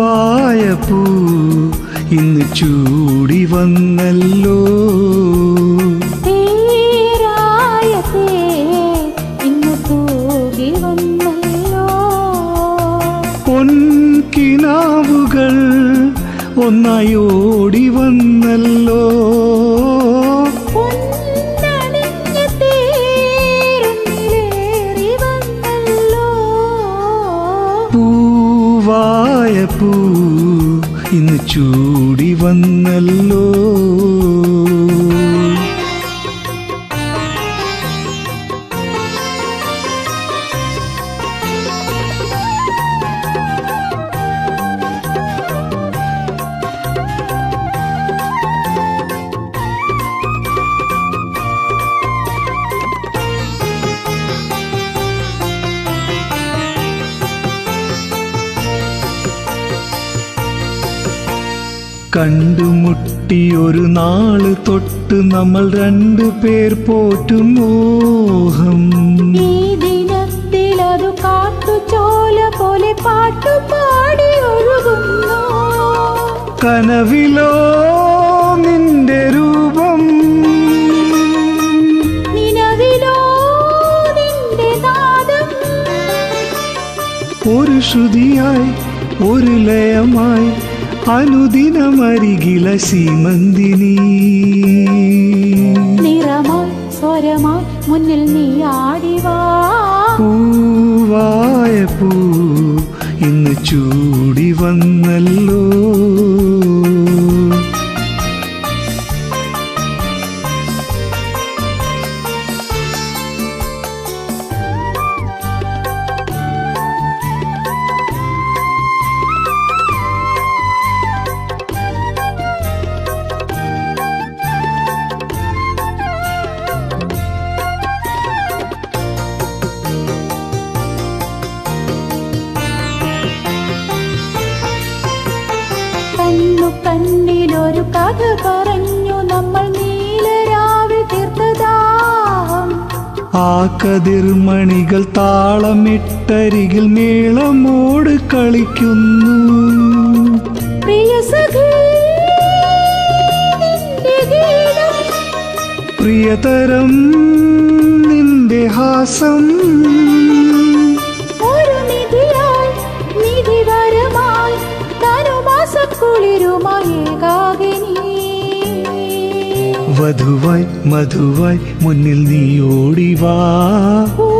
പൂവായ പൂ ഇന്ന് ചൂടി വന്നല്ലോ തേരായ തേൻ ഇന്ന് തൂകി വന്നല്ലോ പൊൻകിനാവുകൾ ഒന്നായി ഓടി വന്നല്ലോ പൊന്നണിഞ്ഞ തേരുന്നിലേറി വന്നല്ലോ പൂവായ പൂ ഇന്ന് ചൂടി വന്നല്ലോ കണ്ടുമുട്ടി ഒരു നാള് തൊട്ട് നമ്മൾ രണ്ടു പേർ പോറ്റും മോഹം ഈ ദിനത്തിൽ അത് കാട്ടുചോല പോലെ പാട്ടുപാടി ഒഴുകുന്നു കനവിലോ നിന്റെ രൂപം നിലവിലോ നിന്റെ നാദം ഒരു ശ്രുതിയായി ഒരു ലയമായി അനുദിനമരികില സീമന്തിനി നിറമായി സ്വരമായി മുന്നിൽ നീ ആടിവാ പൂവായ പൂ ഇന്ന് ചൂടി വന്നല്ലോ കണ്ണു കണ്ണിലൊരു കഥ പറഞ്ഞു നമ്മൾ നീലരാവിൽ തീർത്തതാഹം ആ കതിർമണികൾ താളമിട്ടരികിൽ മേളമോട് കളിക്കുന്നു പ്രിയ സഖി നിന്റെ ഗീതം പ്രിയതരം നിന്റെ ഹാസം ഒരു നിധിയായി നിധിവരമായി തനുമാസക്കുളിരുമായി ഏകാകിനി വധുവായി മധുവായി മുന്നിൽ നീ ഓടിവാ ഓ